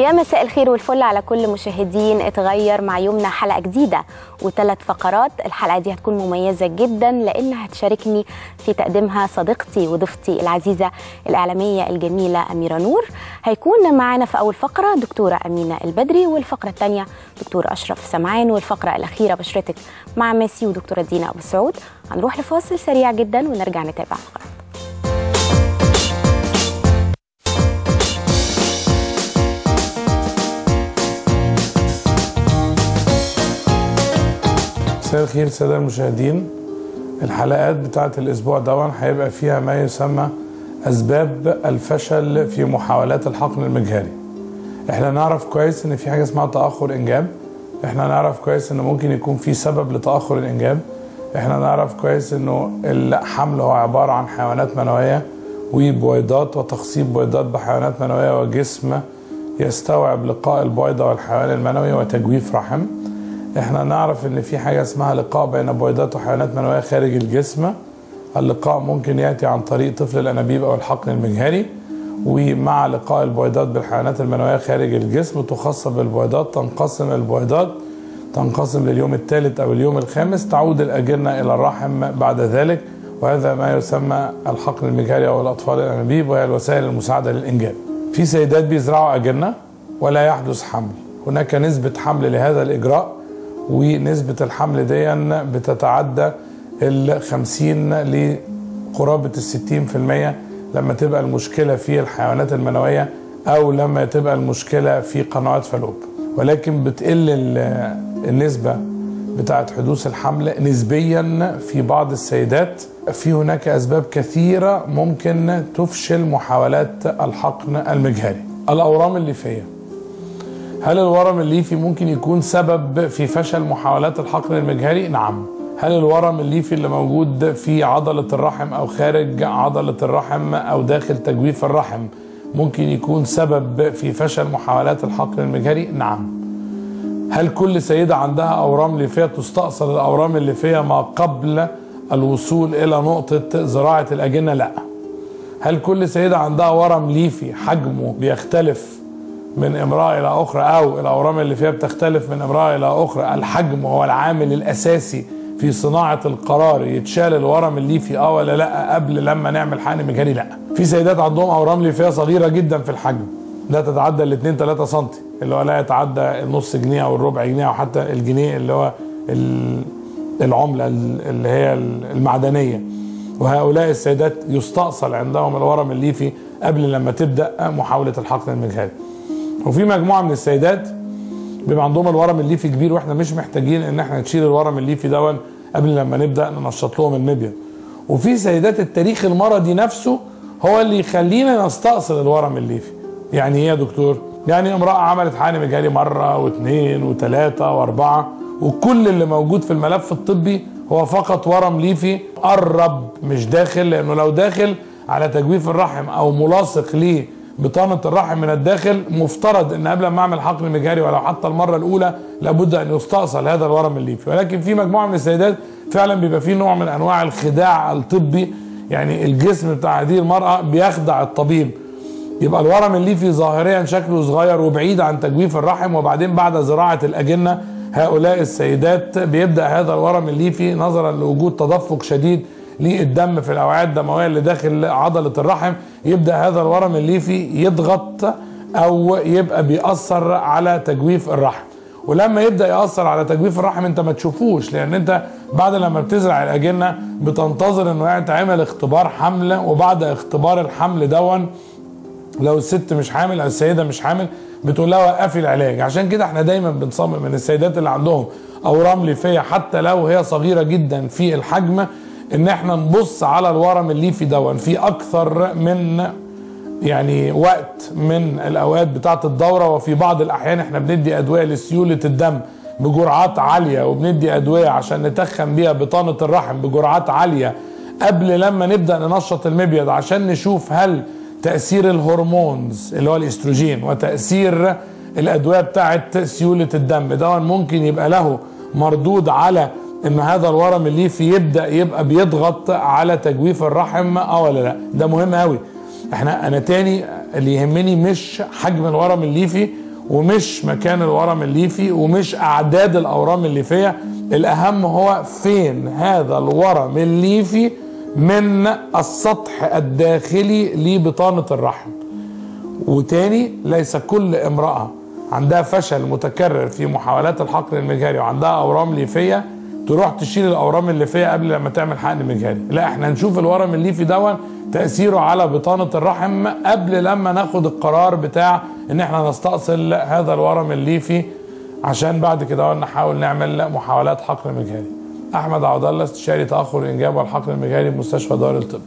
يا مساء الخير والفل على كل مشاهدين اتغير مع يومنا حلقه جديده وثلاث فقرات الحلقه دي هتكون مميزه جدا لانها هتشاركني في تقديمها صديقتي وضيفتي العزيزه الاعلاميه الجميله اميره نور هيكون معانا في اول فقره دكتوره امينه البدري والفقره الثانيه دكتور اشرف سمعان والفقره الاخيره بشرتك مع ميسي ودكتوره دينا ابو سعود هنروح لفاصل سريع جدا ونرجع نتابع الفقرات مساء الخير سادة المشاهدين الحلقات بتاعة الأسبوع ده هيبقى فيها ما يسمى أسباب الفشل في محاولات الحقن المجهري احنا نعرف كويس ان في حاجة اسمها تأخر إنجاب احنا نعرف كويس ان ممكن يكون في سبب لتأخر الإنجاب احنا نعرف كويس انه الحمل هو عبارة عن حيوانات منوية وبويضات وتخصيب بويضات بحيوانات منوية وجسم يستوعب لقاء البويضة والحيوان المنوي وتجويف رحم احنا نعرف ان في حاجه اسمها لقاء بين بويضات وحيوانات منويه خارج الجسم اللقاء ممكن ياتي عن طريق طفل الانابيب او الحقن المجهري ومع لقاء البويضات بالحيوانات المنويه خارج الجسم تخصب البويضات تنقسم البويضات تنقسم لليوم الثالث او اليوم الخامس تعود الاجنه الى الرحم بعد ذلك وهذا ما يسمى الحقن المجهري او الاطفال الانابيب وهي الوسائل المساعده للانجاب. في سيدات بيزرعوا اجنه ولا يحدث حمل، هناك نسبه حمل لهذا الاجراء ونسبة الحمل دي بتتعدى ال 50 لقرابة ال 60% لما تبقى المشكلة في الحيوانات المنوية أو لما تبقى المشكلة في قنوات فالوب ولكن بتقل النسبة بتاعت حدوث الحمل نسبيا في بعض السيدات في هناك أسباب كثيرة ممكن تفشل محاولات الحقن المجهري الأورام الليفية هل الورم الليفي ممكن يكون سبب في فشل محاولات الحقن المجهري؟ نعم. هل الورم الليفي اللي موجود في عضلة الرحم أو خارج عضلة الرحم أو داخل تجويف الرحم ممكن يكون سبب في فشل محاولات الحقن المجهري؟ نعم. هل كل سيدة عندها أورام ليفية تستأصل الأورام الليفية ما قبل الوصول إلى نقطة زراعة الأجنة؟ لا. هل كل سيدة عندها ورم ليفي حجمه بيختلف من امرأة إلى أخرى أو الأورام اللي فيها بتختلف من امرأة إلى أخرى الحجم هو العامل الأساسي في صناعة القرار يتشال الورم الليفي اه ولا لا قبل لما نعمل حقن مجهري لا في سيدات عندهم أورام ليفية صغيرة جدا في الحجم لا تتعدى ال 2 3 سم اللي هو لا يتعدى النص جنيه أو الربع جنيه أو حتى الجنيه اللي هو العملة اللي هي المعدنية وهؤلاء السيدات يستأصل عندهم الورم الليفي قبل لما تبدأ محاولة الحقن المجهري وفي مجموعه من السيدات بيبقى عندهم الورم الليفي كبير واحنا مش محتاجين ان احنا نشيل الورم الليفي دون قبل لما نبدا ننشط لهم المبيض وفي سيدات التاريخ المرضي نفسه هو اللي يخلينا نستأصل الورم الليفي يعني ايه يا دكتور يعني امراه عملت حقن مجهري مره واثنين وثلاثه واربعه وكل اللي موجود في الملف الطبي هو فقط ورم ليفي قرب مش داخل لانه لو داخل على تجويف الرحم او ملاصق ليه بطانه الرحم من الداخل مفترض ان قبل ما اعمل حقن مجهري ولو حتى المره الاولى لابد ان يستأصل هذا الورم الليفي ولكن في مجموعه من السيدات فعلا بيبقى فيه نوع من انواع الخداع الطبي يعني الجسم بتاع هذه المراه بيخدع الطبيب يبقى الورم الليفي ظاهريا شكله صغير وبعيد عن تجويف الرحم وبعدين بعد زراعه الاجنه هؤلاء السيدات بيبدا هذا الورم الليفي نظرا لوجود تدفق شديد للدم في الاوعيه الدمويه اللي داخل عضله الرحم يبدا هذا الورم الليفي يضغط او يبقى بيأثر على تجويف الرحم ولما يبدا يأثر على تجويف الرحم انت ما تشوفوش لان انت بعد لما بتزرع الاجنه بتنتظر انه يتعمل اختبار حمل وبعد اختبار الحمل دون لو الست مش حامل او السيده مش حامل بتقول لها وقفي العلاج عشان كده احنا دايما بنصمم من السيدات اللي عندهم اورام ليفيه حتى لو هي صغيره جدا في الحجم ان احنا نبص على الورم الليفي دون في اكثر من يعني وقت من الاوقات بتاعه الدوره وفي بعض الاحيان احنا بندي ادويه لسيوله الدم بجرعات عاليه وبندي ادويه عشان نتخن بيها بطانه الرحم بجرعات عاليه قبل لما نبدا ننشط المبيض عشان نشوف هل تاثير الهرمونز اللي هو الاستروجين وتاثير الادويه بتاعه سيوله الدم ده ممكن يبقى له مردود على ان هذا الورم الليفي يبدا يبقى بيضغط على تجويف الرحم اه ولا لا ده مهم قوي احنا انا تاني اللي يهمني مش حجم الورم الليفي ومش مكان الورم الليفي ومش اعداد الاورام الليفيه الاهم هو فين هذا الورم الليفي من السطح الداخلي لبطانه الرحم وتاني ليس كل امراه عندها فشل متكرر في محاولات الحقن المجهري وعندها اورام ليفيه تروح تشيل الاورام الليفيه قبل لما تعمل حقن مجهري لا احنا نشوف الورم الليفي دون تاثيره على بطانه الرحم قبل لما ناخد القرار بتاع ان احنا نستأصل هذا الورم الليفي عشان بعد كده نحاول نعمل محاولات حقن مجهري احمد عبد الله استشاري تاخر الانجاب والحقن المجهري بمستشفى دار الطب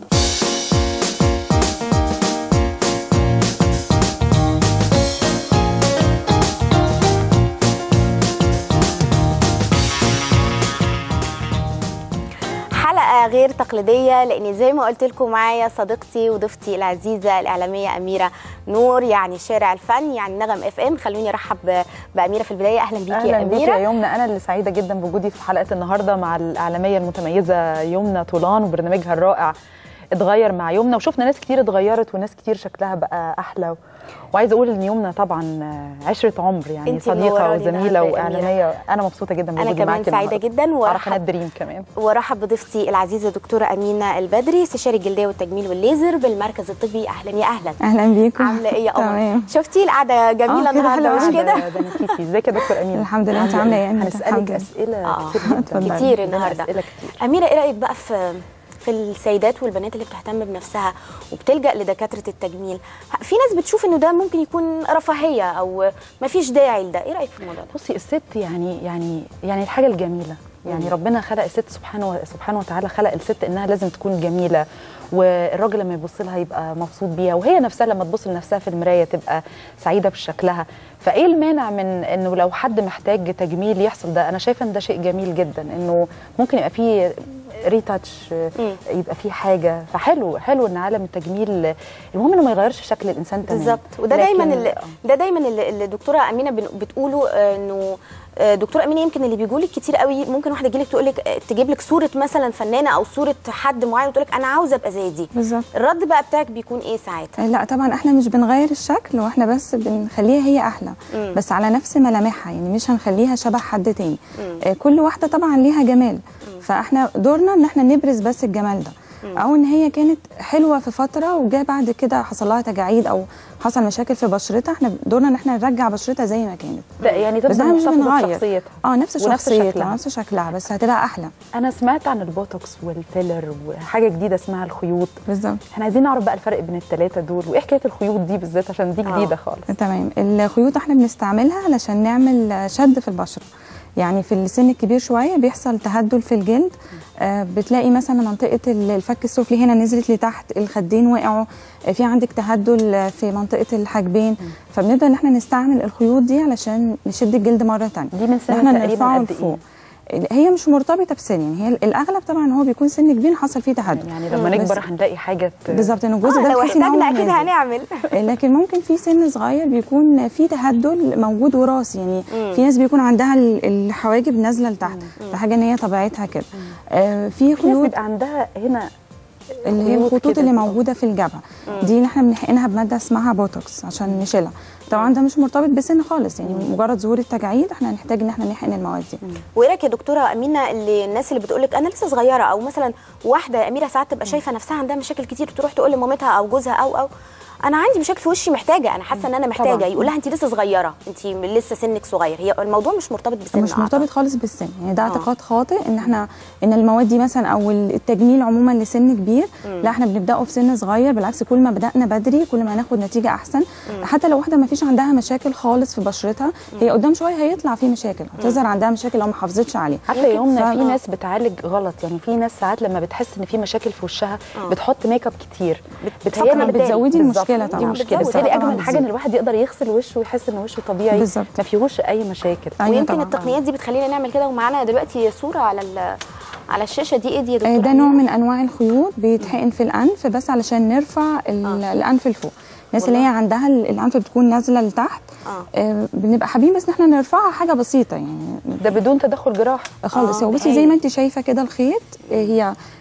حلقه غير تقليديه لان زي ما قلت لكم معايا صديقتي وضيفتي العزيزه الاعلاميه اميره نور يعني شارع الفن يعني نغم اف ام خلوني ارحب ب- باميره في البدايه اهلا بيكي يا اهلا بيكي اميره يا يمنى انا اللي سعيده جدا بوجودي في حلقه النهارده مع الاعلاميه المتميزه يمنى طولان وبرنامجها الرائع اتغير مع يمنى وشفنا ناس كتير اتغيرت وناس كتير شكلها بقى احلى وعايزه اقول ان يمنى طبعا عشره عمر يعني انتي صديقه منوراني وزميله النهاردة يا واعلاميه انا مبسوطه جدا انا بوجودي كمان معاكي سعيده النهاردة. جدا على قناه وارحب دريم كمان وارحب بضيفتي العزيزه دكتوره امينه البدري استشاري الجلديه والتجميل والليزر بالمركز الطبي اهلا يا اهلا اهلا بيكم عامله ايه يا قمر تمام شفتي القعده جميله آه، كده النهارده حلوة مش أوي. كده ده ده نسيتي ازيك يا دكتور امينه الحمد لله، انت عاملة ايه يا أمينة؟ هنسالك الحمد لله. اسئله آه، كتير جدا اتفضلي. كتير عندنا النهارده اسئله كتير اميره ايه رايك بقى في في السيدات والبنات اللي بتهتم بنفسها وبتلجا لدكاتره التجميل في ناس بتشوف انه ده ممكن يكون رفاهيه او ما فيش داعي لده ايه رايك في الموضوع ده بصي الست يعني يعني يعني الحاجه الجميله يعني ربنا خلق الست سبحانه سبحانه وتعالى خلق الست انها لازم تكون جميله والراجل لما يبص لها يبقى مبسوط بيها وهي نفسها لما تبص لنفسها في المرايه تبقى سعيده بشكلها فايه المانع من انه لو حد محتاج تجميل يحصل ده انا شايفه ان ده شيء جميل جدا انه ممكن يبقى فيه ريتاتش يبقى فيه حاجه فحلو حلو ان عالم التجميل المهم انه ما يغيرش شكل الانسان تماما بالظبط وده لكن- دايما اللي ده دايما اللي اللي الدكتوره امينه بن- بتقوله آه، انه آه، دكتوره امينه يمكن اللي بيجوا لك كتير قوي ممكن واحده تجي لك تقول لك تجيب لك صوره مثلا فنانه او صوره حد معين وتقول لك انا عاوزه ابقى زي دي بالظبط الرد بقى بتاعك بيكون ايه ساعتها لا طبعا احنا مش بنغير الشكل واحنا بس بنخليها هي احلى مم. بس على نفس ملامحها يعني مش هنخليها شبه حد تاني آه، كل واحده طبعا ليها جمال فاحنا دورنا ان احنا نبرز بس الجمال ده او ان هي كانت حلوه في فتره وجا بعد كده حصل لها تجاعيد او حصل مشاكل في بشرتها احنا دورنا ان احنا نرجع بشرتها زي ما كانت ده يعني بس تفضل احنا مش محتفظة بنغير بشخصيتها اه نفس ونفس شخصيتها شكلها. نفس شكلها بس هتبقى احلى انا سمعت عن البوتوكس والفيلر وحاجه جديده اسمها الخيوط بالظبط احنا عايزين نعرف بقى الفرق بين الثلاثه دول وايه حكايه الخيوط دي بالذات عشان دي آه. جديده خالص تمام الخيوط احنا بنستعملها علشان نعمل شد في البشره يعني في السن الكبير شويه بيحصل تهدل في الجلد آه بتلاقي مثلا منطقه الفك السفلي هنا نزلت لتحت الخدين وقعوا آه في عندك تهدل في منطقه الحاجبين فبنبدا ان احنا نستعمل الخيوط دي علشان نشد الجلد مره ثانيه دي من سن احنا تقريبا نرفعه قد لفوق هي مش مرتبطه بسن يعني هي الاغلب طبعا هو بيكون سن كبير حصل فيه تهدل يعني لما بس- نكبر هنلاقي حاجه ت- بالظبط ان الجزء آه ده لو تحسي إن هو احتاجنا اكيد نازل. هنعمل لكن ممكن في سن صغير بيكون في تهدل موجود وراثي يعني في ناس بيكون عندها ال- الحواجب نازله لتحت ده حاجه ان هي طبيعتها كده آه في في ناس خيوط بيبقى عندها هنا اللي هي خيوط الخطوط كده. اللي موجوده في الجبهه دي اللي احنا بنحقنها بماده اسمها بوتوكس عشان نشيلها طبعا ده مش مرتبط بسن خالص يعني مجرد ظهور التجاعيد احنا هنحتاج ان احنا نحقن المواد دي وايه رايك يا دكتوره امينه اللي الناس اللي بتقول لك انا لسه صغيره او مثلا واحده يا اميره ساعات تبقى شايفه نفسها عندها مشاكل كتير تروح تقول لمامتها او جوزها او او انا عندي مشاكل في وشي محتاجه انا حاسه ان انا محتاجه طبعاً. يقول لها انت لسه صغيره انت لسه سنك صغير هي الموضوع مش مرتبط بسن مش أعتقد. مرتبط خالص بالسن يعني ده آه. اعتقاد خاطئ ان احنا ان المواد دي مثلا او التجميل عموما لسن كبير لا احنا بنبداه في سن صغير بالعكس كل ما بدانا بدري كل ما هناخد نتيجه احسن حتى لو واحده ما فيش عندها مشاكل خالص في بشرتها هي قدام شويه هيطلع في مشاكل هتظهر عندها مشاكل لو ما حافظتش عليها عارفه يا يمنى ف- في ناس بتعالج غلط يعني في ناس ساعات لما بتحس ان في مشاكل في وشها آه. بتحط ميك اب كتير بتفكر إن بالتالي. بتزودي بالظبط، المشكلة دي طبعاً. مشكله بتزود. بالتالي طبعاً اجمل حاجه ان بتزيد. الواحد يقدر يغسل وشه ويحس ان وشه طبيعي بالظبط. ما فيهوش اي مشاكل أيوة ويمكن طبعاً. التقنيات دي بتخلينا نعمل كده ومعانا دلوقتي صوره على ال- على الشاشه دي ايه دي يا دكتوره آه، ده نوع أمينة؟ من انواع الخيوط بيتحقن في الانف بس علشان نرفع ال- الانف لفوق الناس اللي هي عندها ال- الانف بتكون نازله لتحت آه. آه، بنبقى حابين بس ان احنا نرفعها حاجه بسيطه يعني ده بدون تدخل جراحي خالص آه، هو ده بصي زي هايل. ما انت شايفه كده الخيط آه، هي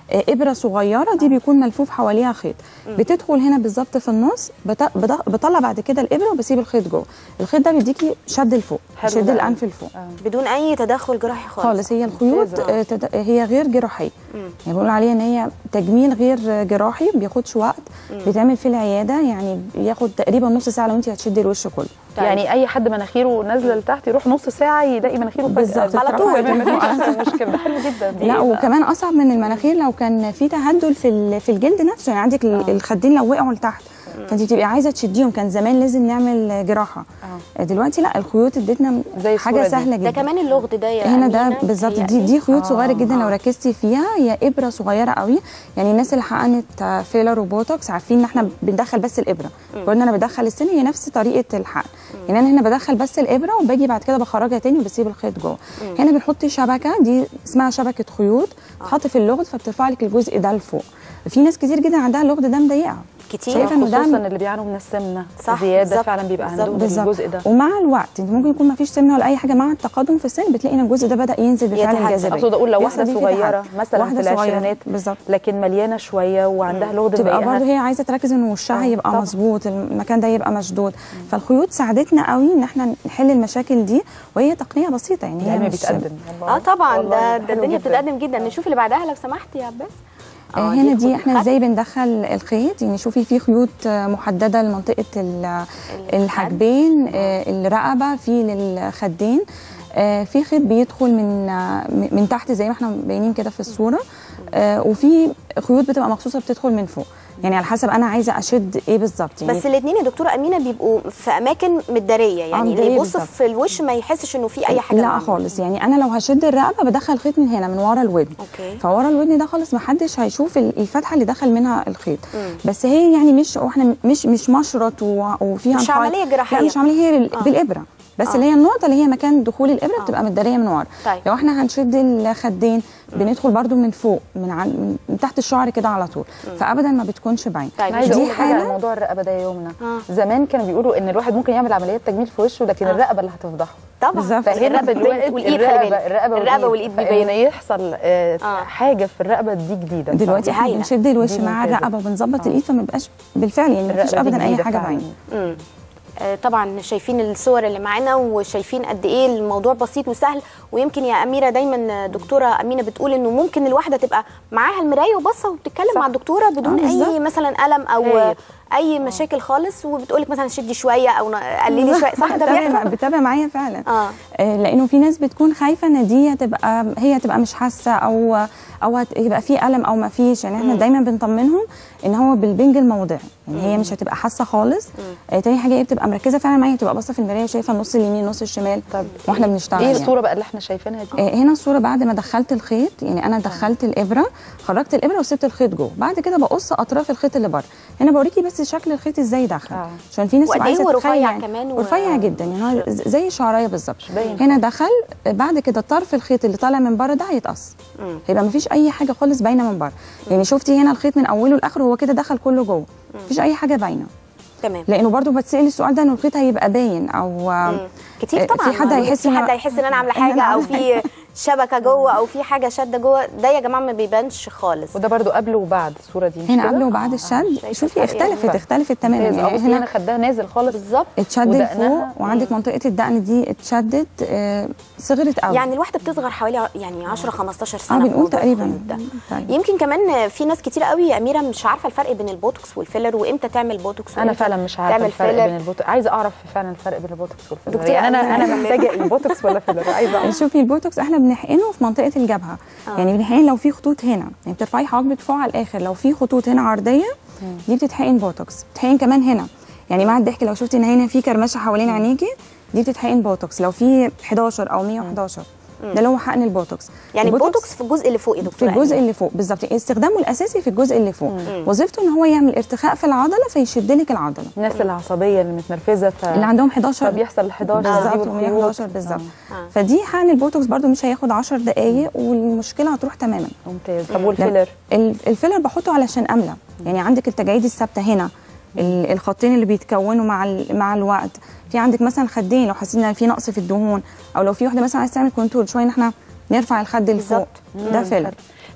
آه، ابره صغيره دي بيكون ملفوف حواليها خيط بتدخل هنا بالظبط في النص بت- بض- بطلع بعد كده الابره وبسيب الخيط جوه الخيط ده بيديكي شد لفوق حلو شد ده. الانف لفوق بدون اي تدخل جراحي خالص خالص هي الخيوط ممتازة. آه، تد- هي غير جراحيه يعني بيقولوا عليها ان هي تجميل غير جراحي بياخدش وقت بيتعمل في العياده يعني بياخد تقريبا نص ساعه لو انت هتشدي الوش كله طيب. يعني اي حد مناخيره نازله لتحت يروح نص ساعه يلاقي مناخيره فجاه بالظبط. على طول. مفيش مشكله ده حلو جدا لا وكمان اصعب من المناخير لو كان في تهدل في ال- في الجلد نفسه يعني عندك ال- الخدين لو وقعوا لتحت فانت بتبقي عايزه تشديهم كان زمان لازم نعمل جراحه دلوقتي لا الخيوط ادتنا زي الصورة حاجه دي. سهله ده جدا كمان اللغد ده يا هنا ده أمينة بالظبط دي بيتهيألي. دي خيوط آه. صغيره جدا لو ركزتي فيها هي ابره صغيره قوي يعني الناس اللي حقنت فيلر وبوتوكس عارفين ان احنا بندخل بس الابره قلنا انا بدخل السن هي نفس طريقه الحقن يعني انا هنا بدخل بس الابره وباجي بعد كده بخرجها تاني وبسيب الخيط جوه هنا بنحط شبكه دي اسمها شبكه خيوط تحط في اللغد فبترفع لك الجزء ده لفوق في ناس كتير جدا عندها اللغد ده مضيقه كتير شايفة إنه ده خصوصا اللي بيعانوا من السمنه صح، زياده بالظبط، فعلا بيبقى بالظبط. عندهم بالظبط الجزء ده ومع الوقت انت ممكن يكون ما فيش سمنه ولا اي حاجه مع التقدم في السن بتلاقي ان الجزء ده بدا ينزل بفعل يتهدى. الجاذبيه اقصد اقول لو بيحصل واحده فيه صغيره تهدد. مثلا واحدة في صغيرة، العشرينات بالظبط لكن مليانه شويه وعندها لغد تبقى مضايقها. برضه هي عايزه تركز ان وشها آه، يبقى طبعاً. مظبوط المكان ده يبقى مشدود فالخيوط ساعدتنا قوي ان احنا نحل المشاكل دي وهي تقنيه بسيطه يعني هي العلم مش بيتقدم والله. اه طبعا والله ده ده حلو الدنيا جداً. بتتقدم جدا نشوف اللي بعدها لو سمحت يا عباس آه، هنا دي خد احنا الخد. ازاي بندخل الخيط يعني شوفي في خيوط آه، محدده لمنطقه ال- الحاجبين آه، الرقبه في للخدين آه، في خيط بيدخل من آه، من تحت زي ما احنا باينين كده في الصوره آه، وفي خيوط بتبقى مخصوصه بتدخل من فوق يعني على حسب انا عايزه اشد ايه بالظبط يعني بس الاثنين يا دكتوره امينه بيبقوا في اماكن متداريه يعني اللي متدارية يبص بالظبط. في الوش ما يحسش انه في اي حاجه لا معاه. خالص يعني انا لو هشد الرقبه بدخل خيط من هنا من ورا الودن أوكي. فورا الودن ده خالص ما حدش هيشوف ال- الفتحه اللي دخل منها الخيط بس هي يعني مش واحنا مش مش مشرط و- وفيها مش نقاط. عملية جراحية. لا مش عمليه هي بال- آه. بالابره بس آه. اللي هي النقطه اللي هي مكان دخول الابره بتبقى متداريه من ورا طيب. لو احنا هنشد الخدين بندخل برضو من فوق من, عن من- من تحت الشعر كده على طول فابدا ما بتكونش باين طيب، انا عايزه دي اقول حاجه على حاله موضوع الرقبه ده يا يمنى آه. زمان كانوا بيقولوا ان الواحد ممكن يعمل عمليات تجميل في وشه لكن الرقبه اللي هتفضحه طبعا بالظبط. فهنا الرقبه دلوقتي والايد خلي الرقبه بالك الرقبه الرقبه والايد فان بيبانوا يحصل آه آه. حاجه في الرقبه دي جديده دلوقتي احنا هايلة. بنشد الوش دي مع ممتازة. الرقبه وبنظبط الايد فما بيبقاش بالفعل يعني ما فيش الرقبة دي ابدا اي جديدة حاجه فعلاً. باينه مم. آه، طبعا شايفين الصور اللي معانا وشايفين قد ايه الموضوع بسيط وسهل ويمكن يا اميره دايما دكتوره امينه بتقول انه ممكن الواحده تبقى معاها المرايه وباصه وبتتكلم صح. مع الدكتوره بدون آه، اي بالظبط. مثلا الم او هايل. اي مشاكل خالص وبتقولك مثلا شدي شويه او قللي شويه صح ده بتابع- بيحصل بتابع معايا فعلا اه آه، لانه في ناس بتكون خايفه ان دي هتبقى هي هتبقى مش حاسه او او هت- يبقى في الم او ما فيش يعني احنا دايما بنطمنهم ان هو بالبنج الموضعي يعني هي مش هتبقى حاسه خالص آه، تاني حاجه هي بتبقى مركزه فعلا معايا بتبقى باصه في المرايه وشايفه النص اليمين النص الشمال طب واحنا بنشتغل ايه يعني. الصوره بقى اللي احنا شايفينها دي آه، هنا الصوره بعد ما دخلت الخيط يعني انا دخلت الابره خرجت الابره وسبت الخيط جوه بعد كده بقص اطراف الخيط اللي بره هنا بوريكي بس شكل الخيط ازاي دخل آه. عشان في ناس وقد تبقى إيه عايزه هو تتخيل رفيع يعني. كمان و- رفيع جدا يعني هو ز- زي شعرايه بالظبط باين هنا دخل آه، بعد كده طرف الخيط اللي طالع من بره ده هيتقص هيبقى مفيش اي حاجه خالص باينه من بره يعني شفتي هنا الخيط من اوله لاخره هو كده دخل كله جوه مفيش اي حاجه باينه تمام لانه برضو بتسال السؤال ده انه الخيط هيبقى باين او مم. كتير آه، طبعا في حد هيحس في إن- حد هيحس ان انا عامله إن أنا حاجه او عاملة في شبكه جوه او في حاجه شاده جوه ده يا جماعه ما بيبانش خالص وده برضو قبل وبعد الصوره دي مش هنا كده؟ قبل وبعد آه. الشد شايفة شوفي الفرق اختلفت يعني. اختلفت تماما ممتاز اه يعني بصي هنا هنا خدها نازل خالص بالظبط اتشد ودقنها. لفوق وعندك منطقه الدقن دي اتشدت آه، صغرت قوي يعني الواحده بتصغر حوالي ع- يعني 10 15 اه سنه في بنقول موضوع تقريبا الخيوط ده. طيب. يمكن كمان في ناس كتير قوي يا اميره مش عارفه الفرق بين البوتوكس والفيلر وامتى تعمل بوتوكس انا وإمتى فعلا مش عارفه تعمل الفرق فيلر بين البوتوكس عايزه اعرف فعلا الفرق بين البوتوكس والفيلر دكتورة يعني انا أمينة انا قالت. محتاجه البوتوكس ولا فيلر عايزه اعرف شوفي البوتوكس احنا بنحقنه في منطقه الجبهه آه. يعني بنحقن لو في خطوط هنا يعني بترفعي حواجبك فوق على الاخر لو في خطوط هنا عرضيه دي بتتحقن بوتوكس بتتحقن كمان هنا يعني مع الضحك لو شفتي ان هنا في كرمشه حوالين عينيكي دي بتتحقن بوتوكس لو في 11 او 111 ده اللي هو حقن البوتوكس يعني البوتوكس البوتوكس في الجزء اللي فوق يا في دكتوره الجزء أمينة. اللي فوق بالظبط استخدامه الاساسي في الجزء اللي فوق وظيفته ان هو يعمل ارتخاء في العضله فيشد لك العضله الناس العصبيه اللي متنرفزه ف اللي عندهم 11 فبيحصل ال 11 دي بالظبط والخيوط. 111 بالظبط آه. فدي حقن البوتوكس برده مش هياخد 10 دقائق والمشكله هتروح تماما ممتاز طب والفيلر ال- الفيلر بحطه علشان املى يعني عندك التجاعيد الثابته هنا ال- الخطين اللي بيتكونوا مع ال- مع الوقت في عندك مثلا خدين لو حاسين ان في نقص في الدهون او لو في واحده مثلا عايزه تعمل كونتور شويه ان احنا نرفع الخد لفوق بالظبط. ده فيلر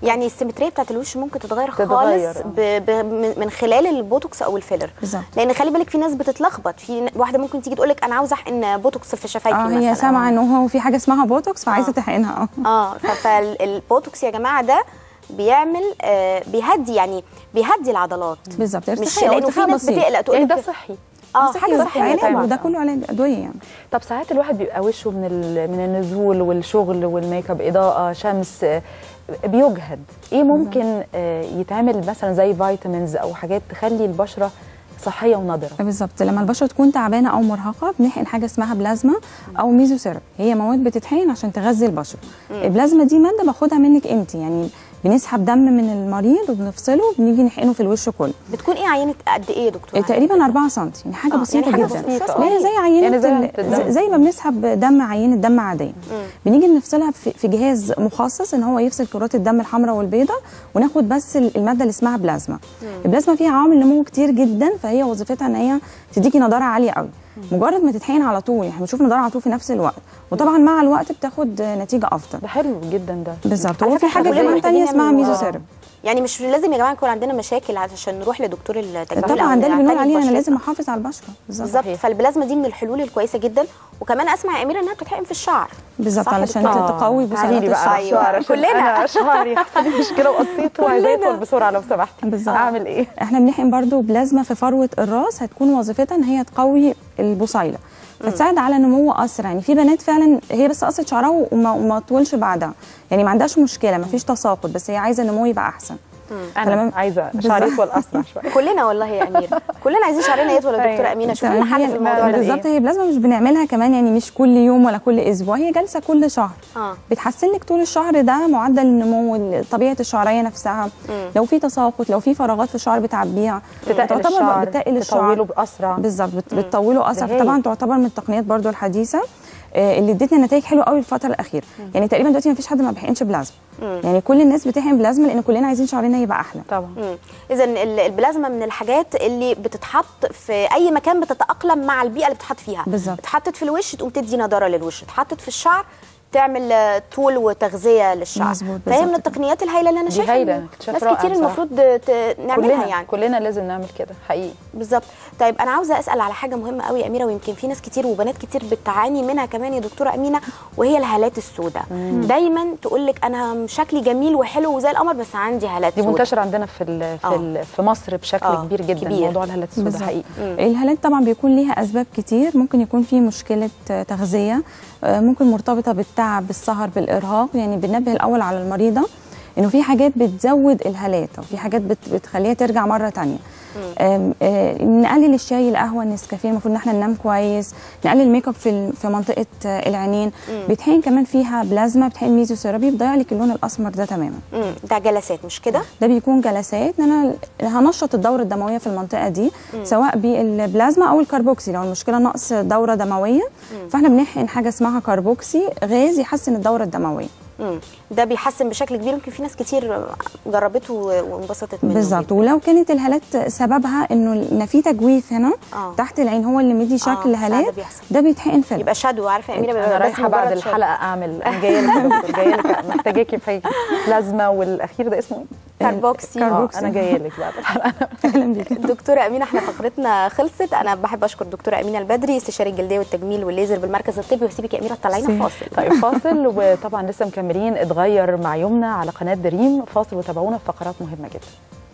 يعني السيمتريه بتاعت الوش ممكن تتغير, تتغير، خالص آه. ب... ب... من- من خلال البوتوكس او الفيلر بالظبط. لان خلي بالك في ناس بتتلخبط في ن- واحده ممكن تيجي تقول لك انا عاوزه احقن بوتوكس في شفايفي اه مثلا هي سامعه ان هو في حاجه اسمها بوتوكس فعايزه آه. تحقنها اه اه فالبوتوكس يا جماعه ده بيعمل آه بيهدي يعني بيهدي العضلات بالظبط مش ارتخاء لانه في وارتخاء ناس بسيط. بتقلق تقول يعني ده لك صحي اه صحي حاجه وصحي صحيه علاج طبعا وده كله علاج ادويه يعني طب ساعات الواحد بيبقى وشه من ال- من النزول والشغل والميك اب اضاءه شمس آه، بيجهد ايه ممكن آه، يتعمل مثلا زي فيتامينز او حاجات تخلي البشره صحيه ونضره بالظبط لما البشره تكون تعبانه او مرهقه بنحقن حاجه اسمها بلازما او ميزوثيرابي هي مواد بتتحقن عشان تغذي البشره البلازما دي ماده باخدها منك انت يعني بنسحب دم من المريض وبنفصله وبنيجي نحقنه في الوش كله بتكون ايه عينه قد ايه يا دكتور تقريبا 4 سم يعني حاجه آه، بسيطه يعني حاجة جدا بسيطة. اللي هي زي عينه يعني زي ال- عينة الدم. زي- زي ما بنسحب دم عينه دم عاديه بنيجي نفصلها في في جهاز مخصص ان هو يفصل كرات الدم الحمراء والبيضاء وناخد بس ال- الماده اللي اسمها بلازما البلازما فيها عوامل نمو كتير جدا فهي وظيفتها ان هي تديكي نضاره عاليه قوي مجرد ما تتحقن على طول يعني بنشوف نضاره على طول في نفس الوقت وطبعا مع الوقت بتاخد نتيجه افضل ده حلو جدا ده بالظبط على هو في فكرة حاجه كلنا كمان محتاجين تانية اسمها نعمل- ميزوثيرابي يعني مش لازم يا جماعه يكون عندنا مشاكل علشان نروح لدكتور التجميل طبعا أو ده اللي بنقول نعتني عليه انا ببشرتنا. لازم احافظ على البشره بالظبط بالظبط صحيح. فالبلازما دي من الحلول الكويسه جدا وكمان اسمع يا اميره انها بتتحقن في الشعر بالظبط صح علشان دكتور؟ تقوي تعالي بصيلات لي بقى الشعر أيوة. على الشعر عشان كلنا. انا شعري حصل لي مشكله وقصيته وعايزاه يطول بسرعه لو سمحتي بالظبط. اعمل ايه احنا بنحقن برضو بلازما في فروه الراس هتكون وظيفتها ان هي تقوي البصيله فتساعد على نمو اسرع يعني في بنات فعلا هي بس قصت شعرها وما, وما طولش بعدها يعني ما عندهاش مشكله ما فيش تساقط بس هي عايزه النمو يبقى احسن انا فلما- عايزه بالظبط. شعري يطول اسرع شويه كلنا والله يا اميره كلنا عايزين شعرنا يطول يا دكتوره أيوة. امينه شوفي تمام، لنا حل هي- في الموضوع ده بالظبط هي بلازما مش بنعملها كمان يعني مش كل يوم ولا كل اسبوع هي جلسه كل شهر اه بتحسن لك طول الشهر ده معدل النمو طبيعه الشعريه نفسها لو في تساقط لو في فراغات في الشعر بتعبيها تتقل تعتبر الشعر بتقل الشعر تطوله باسرع بالظبط بت- بتطوله اسرع ده هايل. فطبعا تعتبر من التقنيات برضو الحديثه آه، اللي ادتنا نتائج حلوه قوي الفتره الاخيره يعني تقريبا دلوقتي ما فيش حد ما بيحقنش بلازما يعني كل الناس بتحقن بلازما لان كلنا عايزين شعرنا يبقى احلى طبعا اذا البلازما من الحاجات اللي بتتحط في اي مكان بتتاقلم مع البيئه اللي بتتحط فيها بالظبط. اتحطت في الوش تقوم تدي نضاره للوش اتحطت في الشعر تعمل آه، طول وتغذيه للشعر مظبوط، فهي من بالظبط. التقنيات الهايله اللي انا دي شايفه هايلة، إنه اكتشاف ناس رائع كتير بصراحة. المفروض ت- نعملها كلنا يعني كلنا لازم نعمل كده حقيقي بالظبط طيب انا عاوزه اسال على حاجه مهمه قوي يا اميره ويمكن في ناس كتير وبنات كتير بتعاني منها كمان يا دكتوره امينه وهي الهالات السوداء دايما تقول لك انا شكلي جميل وحلو وزي القمر بس عندي هالات دي سوداء منتشره عندنا في ال في, آه. ال في مصر بشكل آه، كبير جدا كبير. موضوع الهالات السوداء بالظبط. حقيقي الهالات طبعا بيكون ليها اسباب كتير ممكن يكون في مشكله آه، تغذيه آه، ممكن مرتبطه بالتعب بالسهر بالارهاق يعني بننبه الاول على المريضه انه في حاجات بتزود الهالات او في حاجات بت- بتخليها ترجع مره تانية آم، آه، نقلل الشاي القهوه النسكافيه المفروض ان احنا ننام كويس نقلل الميك اب في ال- في منطقه آه، العينين بيتحقن كمان فيها بلازما بتحقن ميزوثيرابي بيضيع لك اللون الاسمر ده تماما مم، ده جلسات مش كده ده بيكون جلسات ان انا هنشط الدوره الدمويه في المنطقه دي سواء بالبلازما او الكربوكسي لو المشكله نقص دوره دمويه فاحنا بنحقن حاجه اسمها كربوكسي غاز يحسن الدوره الدمويه مم. ده بيحسن بشكل كبير يمكن في ناس كتير جربته و- وانبسطت منه بالظبط جداً. ولو كانت الهالات سببها انه ان في تجويف هنا آه. تحت العين هو اللي مدي شكل ساعات ده هالات بيحصل. ده بيتحقن فيلم يبقى شادو عارفه يا اميره بيبقى انا بس رايحه بعد مجرد شادو. الحلقه اعمل انا جايه لك يا دكتور جايه لك محتاجاكي في حاجه بلازما والاخير ده اسمه ايه؟ كاربوكسي. آه، كاربوكسي. انا جايه لك بعد الحلقه اهلا بيك دكتوره امينه احنا فقرتنا خلصت انا بحب اشكر دكتوره امينه البدري استشاري الجلديه والتجميل والليزر بالمركز الطبي واسيبك يا اميره تطلعينا سي. فاصل طيب فاصل وطبعا لسه مكملين اتغير مع يمنى على قناه دريم فاصل وتابعونا في فقرات مهمه جدا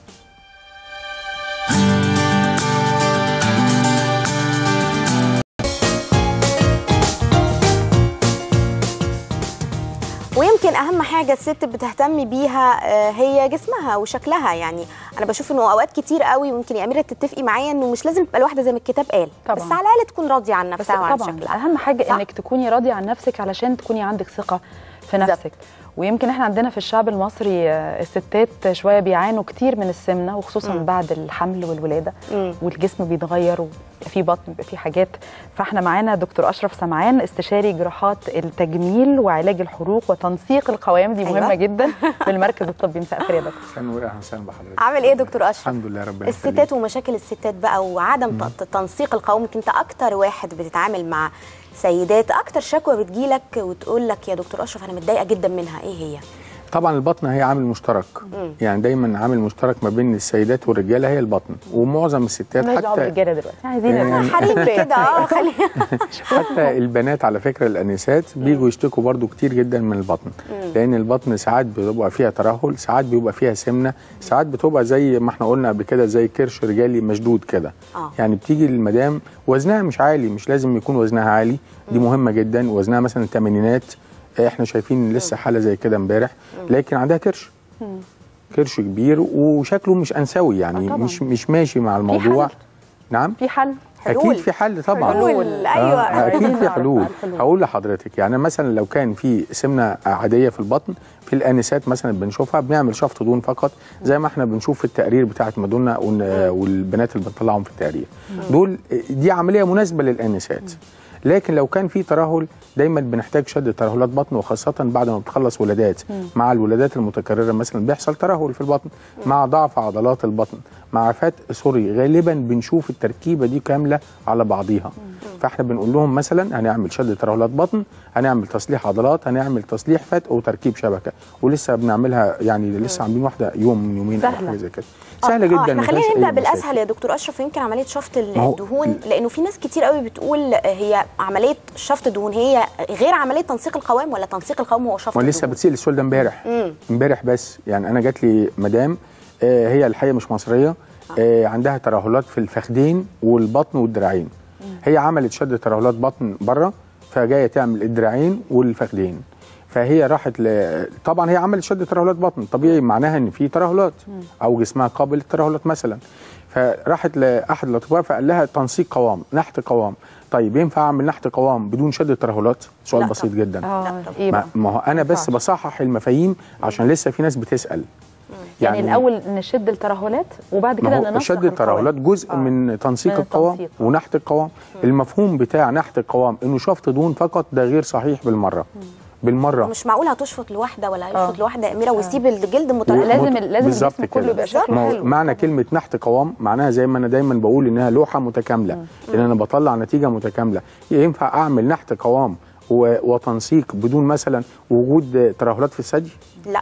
ويمكن اهم حاجه الست بتهتم بيها آه، هي جسمها وشكلها يعني انا بشوف انه اوقات كتير قوي ويمكن يا اميره تتفقي معايا انه مش لازم تبقى الواحده زي ما الكتاب قال طبعاً. بس على الاقل تكون راضيه عن بس نفسها وعن طبعا شكلها اهم حاجه صح؟ انك تكوني راضيه عن نفسك علشان تكوني عندك ثقه في نفسك ويمكن احنا عندنا في الشعب المصري آه، الستات شويه بيعانوا كتير من السمنه وخصوصا مم. بعد الحمل والولاده مم. والجسم بيتغير وبيبقى فيه بطن بيبقى فيه حاجات فاحنا معانا دكتور اشرف سمعان استشاري جراحات التجميل وعلاج الحروق وتنسيق القوام دي مهمه أيوة. جدا بالمركز الطبي مساء الخير يا دكتور اهلا واهلا وسهلا بحضرتك عامل ايه يا دكتور اشرف الحمد لله ربنا الستات يخليك. ومشاكل الستات بقى وعدم ت- تنسيق القوام يمكن انت اكتر واحد بتتعامل مع سيدات اكتر شكوى بتجيلك وتقول لك يا دكتور اشرف انا متضايقه جدا منها ايه هي طبعا البطن هي عامل مشترك يعني دايما عامل مشترك ما بين السيدات والرجاله هي البطن ومعظم الستات مالناش دعوه حتى بالرجاله دلوقتي عايزين يعني- حريم كده اه خلي حتى البنات على فكره الانسات بيجوا يشتكوا برضو كتير جدا من البطن لان البطن ساعات بيبقى فيها ترهل ساعات بيبقى فيها سمنه ساعات بتبقى زي ما احنا قلنا قبل كده زي كرش رجالي مشدود كده آه. يعني بتيجي المدام وزنها مش عالي مش لازم يكون وزنها عالي دي مهمه جدا وزنها مثلا الثمانينات احنا شايفين لسه حاله زي كده امبارح لكن عندها كرش كرش كبير وشكله مش انثوي يعني آه طبعاً. مش مش ماشي مع الموضوع حل؟ نعم في حل حلول. اكيد في حل طبعا حلول آه، ايوه اكيد في نعرف حلول بقى الحلول. هقول لحضرتك يعني مثلا لو كان في سمنه عاديه في البطن في الانسات مثلا بنشوفها بنعمل شفط دهون فقط زي ما احنا بنشوف في التقرير بتاعت مادونا ون- والبنات اللي بنطلعهم في التقرير دول دي عمليه مناسبه للانسات لكن لو كان في ترهل دايما بنحتاج شد ترهلات بطن وخاصه بعد ما بتخلص ولادات مع الولادات المتكرره مثلا بيحصل ترهل في البطن مع ضعف عضلات البطن مع فات سوري غالبا بنشوف التركيبه دي كامله على بعضيها فاحنا بنقول لهم مثلا هنعمل شد ترهلات بطن هنعمل تصليح عضلات هنعمل تصليح فات او تركيب شبكه ولسه بنعملها يعني لسه عاملين واحده يوم من يومين او سهلة. حاجه زي كده سهله جدا آه احنا ما خلينا فيهاش أي نبدا مشاكل. بالاسهل يا دكتور اشرف يمكن عمليه شفط ما هو- الدهون لانه في ناس كتير قوي بتقول هي عمليه شفط الدهون هي غير عمليه تنسيق القوام ولا تنسيق القوام هو شفط وانا لسه الدهون بتسال السؤال ده امبارح مم. امبارح بس يعني انا جات لي مدام آه هي الحقيقه مش مصريه آه عندها ترهلات في الفخذين والبطن والدراعين هي عملت شد ترهلات بطن بره فجايه تعمل الدراعين والفخذين فهي راحت ل... طبعا هي عملت شد ترهلات بطن طبيعي معناها ان في ترهلات او جسمها قابل للترهلات مثلا فراحت لاحد الاطباء فقال لها تنسيق قوام نحت قوام طيب ينفع اعمل نحت قوام بدون شد ترهلات سؤال لا بسيط طبعاً. جدا اه ايه ما, بقى ما هو انا بس ينفعش. بصحح المفاهيم عشان لسه في ناس بتسال يعني, الاول نشد الترهلات وبعد ما كده هو ننسق شد القوام. الترهلات جزء آه. من تنسيق من القوام التنسيق. ونحت القوام المفهوم بتاع نحت القوام انه شفط دهون فقط ده غير صحيح بالمره بالمره مش معقول هتشفط لوحده ولا آه. هيشفط لوحده يا اميره ويسيب الجلد متناسق لازم- مت- لازم بالظبط الجسم كله كده. يبقى شكله ما هو حلو. معنى كلمه نحت قوام معناها زي ما انا دايما بقول انها لوحه متكامله ان انا بطلع نتيجه متكامله ينفع اعمل نحت قوام و- وتنسيق بدون مثلا وجود ترهلات في الثدي لا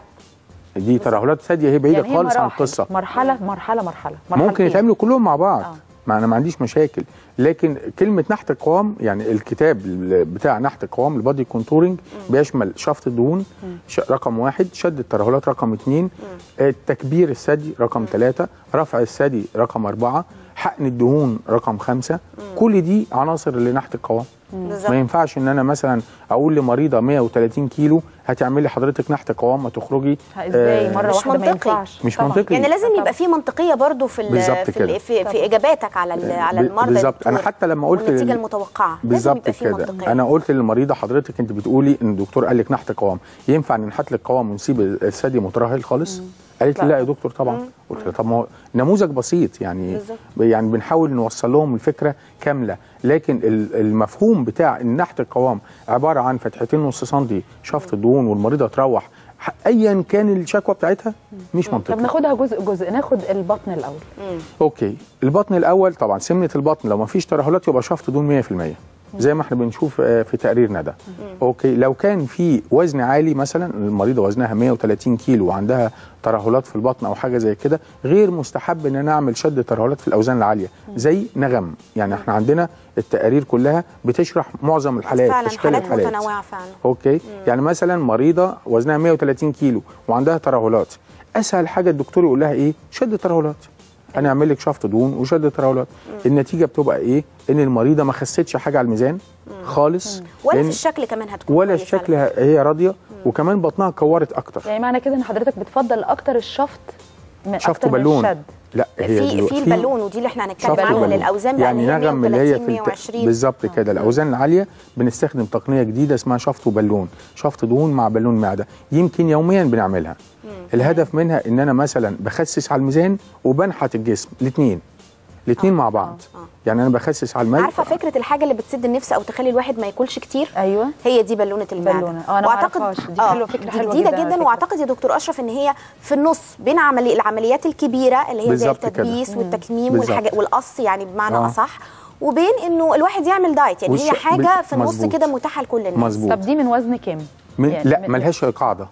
دي ترهلات ثدي هي بعيده يعني هي خالص عن مراحل. القصه مرحله مرحله مرحله ممكن مرحلتين. يتعملوا كلهم مع بعض آه. ما انا ما عنديش مشاكل لكن كلمه نحت القوام يعني الكتاب بتاع نحت القوام البادي كونتورنج بيشمل شفط الدهون ش- رقم واحد شد الترهلات رقم اثنين التكبير الثدي رقم ثلاثة رفع الثدي رقم أربعة حقن الدهون رقم خمسة كل دي عناصر لنحت القوام بالظبط ما ينفعش ان انا مثلا اقول لمريضه 130 كيلو هتعملي حضرتك نحت قوام هتخرجي ازاي آه، مره مش واحده ما منطقي. ينفعش مش طبعاً. منطقي. يعني لازم طبعاً. يبقى في منطقيه برضو في ال- بالظبط في, كده. ال- في, في اجاباتك على ال- على ب- المرضى يا بالظبط انا دكتور. حتى لما قلت والنتيجه لل- المتوقعه لازم بالظبط يبقى في كده منطقيه انا قلت للمريضه حضرتك انت بتقولي ان الدكتور قال لك نحت قوام ينفع ننحت لك قوام ونسيب الثدي مترهل خالص قالت لي لا. لا يا دكتور طبعا قلت لها طب ما هو نموذج بسيط يعني بالظبط. يعني بنحاول نوصل لهم الفكره كامله لكن ال- المفهوم بتاع ان نحت القوام عباره عن فتحتين نص سنتي شفط الدهون والمريضه تروح ح- ايا كان الشكوى بتاعتها مش طب منطقي ناخدها جزء جزء ناخد البطن الاول اوكي البطن الاول طبعا سمنه البطن لو ما فيش ترهلات يبقى شفط دهون 100% زي ما احنا بنشوف آه، في تقريرنا ده اوكي لو كان في وزن عالي مثلا المريضه وزنها 130 كيلو وعندها ترهلات في البطن او حاجه زي كده غير مستحب ان انا اعمل شد ترهلات في الاوزان العاليه زي نغم يعني احنا عندنا التقارير كلها بتشرح معظم الحالات فعلا اشكال حالات الحالات متنوعه فعلا اوكي يعني مثلا مريضه وزنها 130 كيلو وعندها ترهلات اسهل حاجه الدكتور يقول لها ايه شد ترهلات انا اعمل لك شفط دهون وشد ترهلات النتيجه بتبقى ايه ان المريضه ما خستش حاجه على الميزان خالص ولا لأن- في الشكل كمان هتكون ولا كويسة الشكل على فكرة. هي راضيه وكمان بطنها كورت اكتر يعني معنى كده ان حضرتك بتفضل اكتر الشفط من شفط اكتر من بالون الشد لا هي في دلوقتي- في البالون ودي اللي احنا هنتكلم شفط عنها بالون. للاوزان بقى يعني اللي هي نغم اللي هي 130 في الت... 120 بالظبط كده الاوزان العاليه بنستخدم تقنيه جديده اسمها شفط وبالون شفط دهون مع بالون معده يمكن يوميا بنعملها الهدف منها ان انا مثلا بخسس على الميزان وبنحت الجسم الاثنين الاثنين آه، مع بعض آه، آه. يعني انا بخسس على الميزان عارفه فكره الحاجه اللي بتسد النفس او تخلي الواحد ما ياكلش كتير ايوه هي دي بالونه المعده بالونة. آه، أنا ما أعرفهاش. دي حلوة، فكرة دي حلوة جديده جداً على جدا فكرة. واعتقد يا دكتور اشرف ان هي في النص بين عملي العمليات الكبيره اللي هي زي بالظبط كده. التدبيس والتكميم بالظبط. والحاجه والقص يعني بمعنى آه. اصح وبين انه الواحد يعمل دايت يعني هي والش- حاجه بال- في النص مظبوط. كده متاحه لكل الناس مظبوط طب دي من وزن كام؟ من يعني لا من- ملهاش قاعده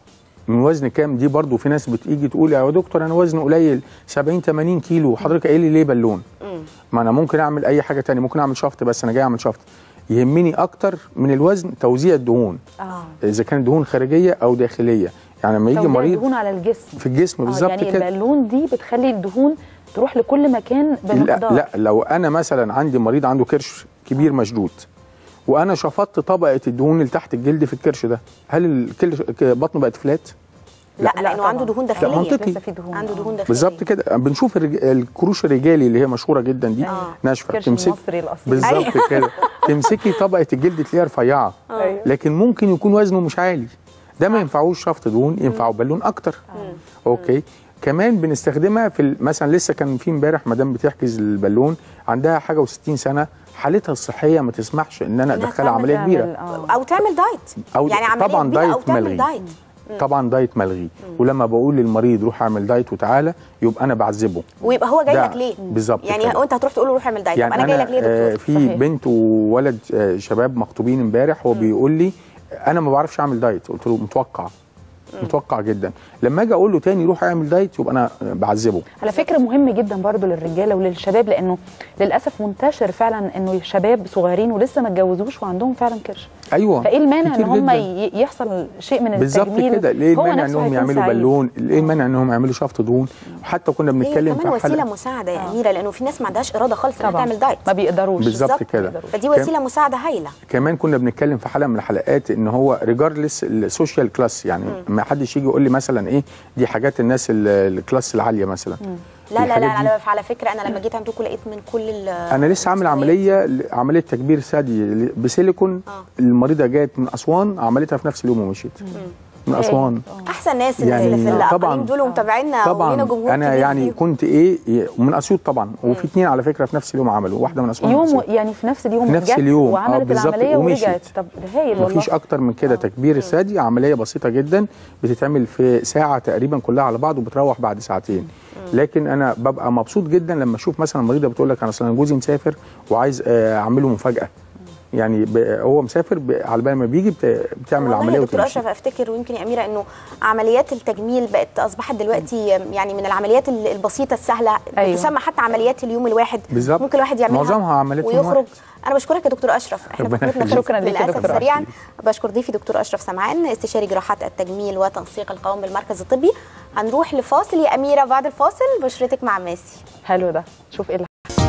من وزن كام دي برضو في ناس بتيجي تقول يا دكتور انا وزني قليل 70 80 كيلو حضرتك قايل لي ليه بالون ما انا ممكن اعمل اي حاجه تانية ممكن اعمل شفط بس انا جاي اعمل شفط يهمني اكتر من الوزن توزيع الدهون اه اذا كانت دهون خارجيه او داخليه يعني لما يجي توزيع مريض الدهون على الجسم في الجسم آه، بالظبط يعني كده البالون دي بتخلي الدهون تروح لكل مكان لا, بمقدار لا لو انا مثلا عندي مريض عنده كرش كبير مشدود وانا شفطت طبقه الدهون اللي تحت الجلد في الكرش ده هل الكرش بطنه بقت فلات لا, لا لانه طبعاً. عنده دهون لا، داخليه منطقي. لسه في دهون عنده آه. دهون داخليه بالظبط كده بنشوف الرج... الكروش الرجالي اللي هي مشهوره جدا دي آه. ناشفه الكرش تمسك المصري الاصيل بالظبط كده تمسكي طبقه الجلد تلاقيها رفيعه أيوة. لكن ممكن يكون وزنه مش عالي ده ما ينفعوش شفط دهون ينفعه بالون اكتر اوكي كمان بنستخدمها في ال- مثلا لسه كان في امبارح مدام بتحجز البالون عندها حاجه و60 سنه حالتها الصحيه ما تسمحش ان انا إنها ادخلها تعمل- عمليه تعمل- كبيره آه. او تعمل دايت أو يعني عمليه طبعاً كبيرة او دايت تعمل ملغي. دايت طبعا دايت ملغي ولما بقول للمريض روح اعمل دايت وتعالى يبقى انا بعذبه ويبقى هو جاي ده لك ليه بالظبط يعني كده. وانت هتروح تقول له روح اعمل دايت يعني طب انا جاي لك ليه يا آه، دكتور في صحيح. بنت وولد آه، شباب مخطوبين امبارح هو بيقول لي انا ما بعرفش اعمل دايت قلت له متوقع متوقع جدا لما اجي اقول له تاني روح اعمل دايت يبقى انا بعذبه على فكره مهم جدا برضو للرجاله وللشباب لانه للاسف منتشر فعلا انه شباب صغيرين ولسه ما اتجوزوش وعندهم فعلا كرش ايوه فايه المانع ان كتير هم جداً. ي- يحصل شيء من بالظبط التجميل كده ليه هو المانع نفسه انهم هيكون يعملوا سعيد. بالون ليه المانع انهم يعملوا شفط دهون وحتى كنا هي بنتكلم كمان في وسيله حلقه مساعده يا اميره لانه في ناس ما عندهاش اراده خالص انها طبعا تعمل دايت ما بيقدروش بالظبط بالظبط كده. ما بيقدروش. فدي كم- وسيله مساعده هايله كمان كنا بنتكلم في حلقه من الحلقات ان هو ريجاردلس السوشيال كلاس يعني ما حدش يجي يقول لي مثلا ايه دي حاجات الناس ال- الكلاس العاليه مثلا لا لا الحاجات لا دي- على, على فكره انا لما جيت عندكم لقيت من كل ال- انا لسه عامل المستويات. عمليه عمليه تكبير ثدي بسيليكون آه. المريضه جت من اسوان عملتها في نفس اليوم ومشيت من اسوان احسن ناس الناس يعني اللي في الاقاليم طبعاً- دول ومتابعينا ولينا طبعا جمهور انا كبير يعني فيهم. كنت ايه من اسيوط طبعا وفي اثنين على فكره في نفس اليوم عملوا واحده من اسوان يوم وأسيوط. يعني في نفس اليوم في نفس جت اليوم. آه، وعملت بالظبط، العمليه ومشيت. ورجعت طب ده هايل والله مفيش اكتر من كده تكبير الثدي عمليه بسيطه جدا بتتعمل في ساعه تقريبا كلها على بعض وبتروح بعد ساعتين لكن انا ببقى مبسوط جدا لما اشوف مثلا مريضه بتقول لك انا اصل انا جوزي مسافر وعايز آه، اعمله مفاجاه يعني ب- هو مسافر ب- على بال ما بيجي بت- بتعمل والله العمليه يا دكتور وتمشي اشرف افتكر ويمكن يا اميره انه عمليات التجميل بقت اصبحت دلوقتي يعني من العمليات ال- البسيطه السهله أيوة. تسمى حتى عمليات اليوم الواحد بالظبط. ممكن الواحد يعملها معظمها عمليات يوم ويخرج واحد. انا بشكرك يا دكتور اشرف احنا ربنا فقرتنا يخليك. شكراً ليك يا للاسف دكتور سريعا أشرف. بشكر ضيفي دكتور اشرف سمعان استشاري جراحات التجميل وتنسيق القوام بالمركز الطبي هنروح لفاصل يا اميره بعد الفاصل بشرتك مع ماسي حلو ده شوف ايه اللي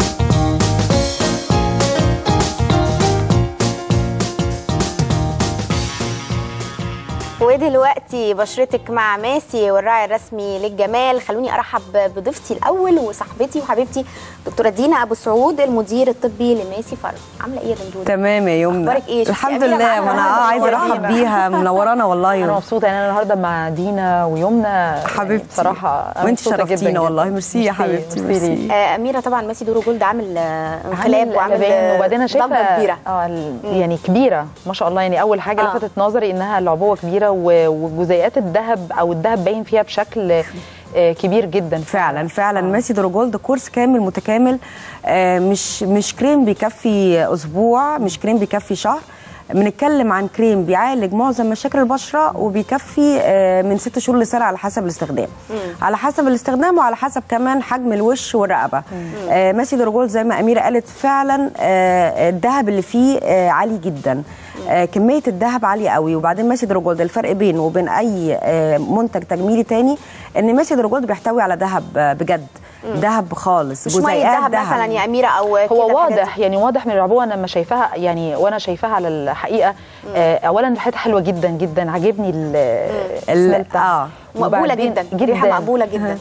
ودلوقتي بشرتك مع ماسي والراعي الرسمي للجمال خلوني ارحب بضيفتي الاول وصاحبتي وحبيبتي دكتوره دينا ابو سعود المدير الطبي لماسي فارم عامله ايه يا دندوره تمام يا يمنى أخبارك إيه؟ شفتي الحمد أميرة لله معانا ما انا النهاردة اه عايزه منورانا. ارحب بيها منورانا انا والله مبسوطه يعني انا النهارده مع دينا ويمنى حبيبتي بصراحه أنا وانت مبسوطة جداً شرفتينا جداً. والله ميرسي يا حبيبتي ميرسي ميرسي ليك. آه، اميره طبعا ماسي دورو جولد عامل آه، انقلاب عامل وعامل قلبان آه، وبعدين انا شايفه ضجه كبيره اه ال- يعني كبيره ما شاء الله يعني اول حاجه آه. لفتت نظري انها العبوه كبيره و- وجزيئات الذهب او الذهب باين فيها بشكل آه، كبير جدا فعلا فعلا ماسي درو جولد كورس كامل متكامل آه، مش مش كريم بيكفي اسبوع مش كريم بيكفي شهر بنتكلم عن كريم بيعالج معظم مشاكل البشره وبيكفي آه، من ست شهور لسنه على حسب الاستخدام على حسب الاستخدام وعلى حسب كمان حجم الوش والرقبه آه، ماسي درو جولد زي ما اميره قالت فعلا آه، الذهب اللي فيه آه، عالي جدا آه، كميه الذهب عاليه قوي وبعدين ماسي درو جولد الفرق بينه وبين اي آه، منتج تجميلي تاني ان ماسي درو جولد بيحتوي على ذهب آه، بجد ذهب خالص مش ميه ذهب مثلا يا اميره او كده هو الحاجات دي. واضح يعني واضح من العبوه انا لما شايفاها يعني وانا شايفاها على الحقيقه آه اولا ريحتها حلوه جدا جدا عاجبني ال- السميل بتاعها. اه مقبوله وبعدين جدا ريحه مقبوله جدا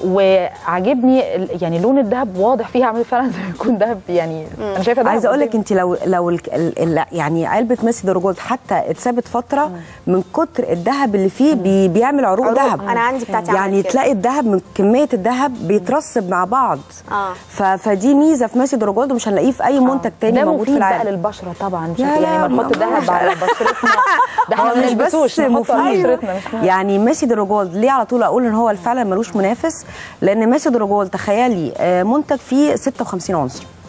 وعاجبني ال- يعني لون الذهب واضح فيها عامل فعلا زي ما يكون ذهب يعني انا شايفه ذهب عايزه اقول لك قدامي. انت لو لو ال ال يعني علبه ماسي درو جولد حتى اتثبت فتره من كتر الذهب اللي فيه بي بيعمل عروق عروق. ذهب أنا عندي بتاعتي يعني عملت كده. تلاقي الذهب من كميه الذهب بيترسب مع بعض آه. ف فدي ميزه في ماسي درو جولد ومش هنلاقيه في اي منتج تاني ده موجود في مفيد بقى العالم للبشره طبعا مش لا، يعني لا، ما نحط ما- ذهب على بشرتنا ده احنا هو ما مش نلبسوش بس نحطه على مفيد بشرتنا مش مهم. يعني ماسي درو جولد ليه على طول اقول ان هو فعلا ملوش منافس لان ماسي درو جولد تخيلي آه، منتج فيه 56 عنصر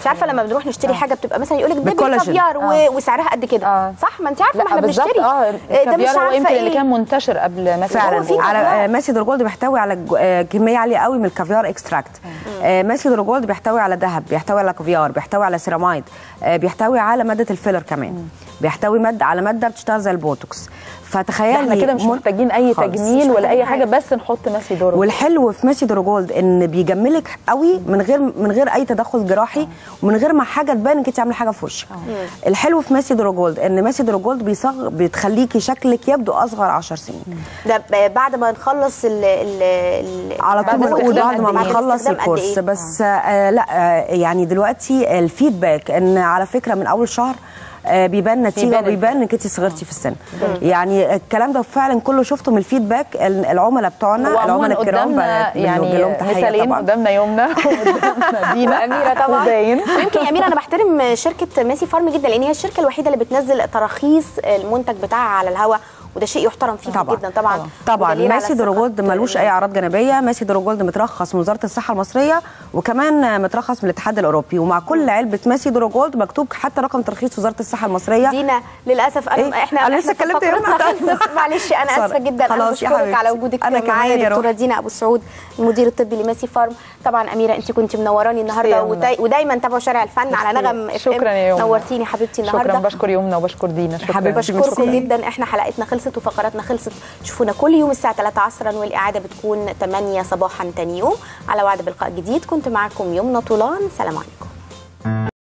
انت عارفه لما بنروح نشتري حاجه بتبقى مثلا يقول لك ده بالكولاجين. بالكافيار و... وسعرها قد كده آه. صح ما انت عارفه ما لا احنا بالظبط بنشتري اه إيه، ده مش الكافيار هو عارفه يمكن اللي ايه كان منتشر قبل مثلا فعلا في على كافيار. آه، ماسي دروجولد بيحتوي على جو- آه، كميه عاليه قوي من الكافيار اكستراكت آه، ماسي دروجولد بيحتوي على ذهب بيحتوي على كافيار بيحتوي على سيرامايد آه، بيحتوي على ماده الفيلر كمان بيحتوي ماده على ماده بتشتغل زي البوتوكس فتخيلي احنا كده مش من- محتاجين اي خالص. تجميل ولا اي محتاجين حاجه بس نحط ماسي دورو والحلو في ماسي دروجولد ان بيجملك قوي من غير من غير اي تدخل جراحي ومن غير ما حاجه تبان انك انت عامله حاجه في وشك الحلو في ماسي دروجولد ان ماسي دروجولد بيصغ بتخليكي شكلك يبدو اصغر 10 سنين ده ب- بعد ما نخلص ال ال ال على طول بعد بنقول استخدام بعد ما قد إيه؟ بنخلص استخدام قد الكورس إيه؟ بس آه لا آه يعني دلوقتي الفيدباك ان على فكره من اول شهر آه بيبان نتيجه بيبان وبيبان انك انت صغرتي في السن يعني الكلام ده فعلا كله شفته من الفيدباك ال- العملاء بتوعنا وعموما العملاء الكرام قدامنا بنوجه يعني لهم تحيه مثالين طبعا قدامنا يومنا وقدامنا دينا واميره طبعا وزاين. ويمكن يا اميره انا بحترم شركه ماسي فارم جدا لان هي الشركه الوحيده اللي بتنزل تراخيص المنتج بتاعها على الهواء وده شيء يحترم فيه طبعا. جدا طبعا طبعا ودليل على ماسي ثقة دروجولد ملوش اي اعراض جانبيه ماسي دروجولد مترخص من وزاره الصحه المصريه وكمان مترخص من الاتحاد الاوروبي ومع كل علبه ماسي دروجولد مكتوب حتى رقم ترخيص وزاره الصحه المصريه دينا للاسف أنا إيه؟ احنا أنا لسه إحنا اتكلمت يا فقرتنا رنا. خلصت. معلش انا اسفه خلاص. جدا انا خلاص يا بشكرك حبيبتي. على وجودك أنا كمان معايا يا دكتوره روح. دينا ابو سعود المدير الطبي لماسي فارم طبعا اميره انت كنت منوراني النهارده ميرسي يا وداي منى. ودايما تابعوا شارع الفن على نغم FM. شكرا يا يمنى. نورتيني حبيبتي شكرا النهارده بشكر يومنا وبشكر دينا شكرا حبيبتي. بشكركم ميرسي. جدا احنا حلقتنا خلصت وفقراتنا خلصت شوفونا كل يوم الساعه 3 عصرا والاعاده بتكون 8 صباحا تاني يوم على وعد بلقاء جديد كنت معكم يمنى طولان سلام عليكم